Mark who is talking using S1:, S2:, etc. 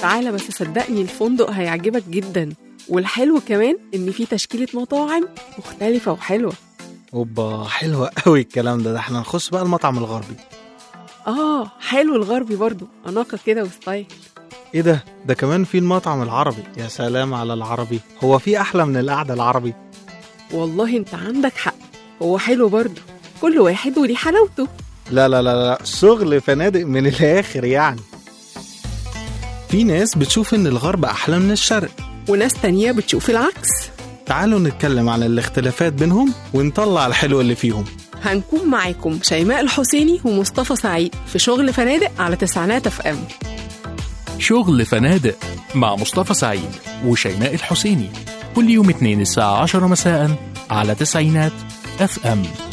S1: تعالى بس صدقني الفندق هيعجبك جدا والحلو كمان ان في تشكيلة مطاعم مختلفة وحلوة
S2: اوبا حلوة قوي الكلام ده ده احنا نخش بقى المطعم الغربي
S1: اه حلو الغربي برضو اناقة كده وستايل
S2: ايه ده ده كمان في المطعم العربي يا سلام على العربي هو في احلى من القعدة العربي
S1: والله انت عندك حق هو حلو برضو كل واحد وليه حلاوته
S2: لا لا لا لا شغل فنادق من الاخر يعني في ناس بتشوف ان الغرب احلى من الشرق
S1: وناس تانية بتشوف العكس
S2: تعالوا نتكلم عن الاختلافات بينهم ونطلع الحلو اللي فيهم
S1: هنكون معاكم شيماء الحسيني ومصطفى سعيد في شغل فنادق على تسعينات اف ام
S3: شغل فنادق مع مصطفى سعيد وشيماء الحسيني كل يوم اثنين الساعة 10 مساء على تسعينات اف ام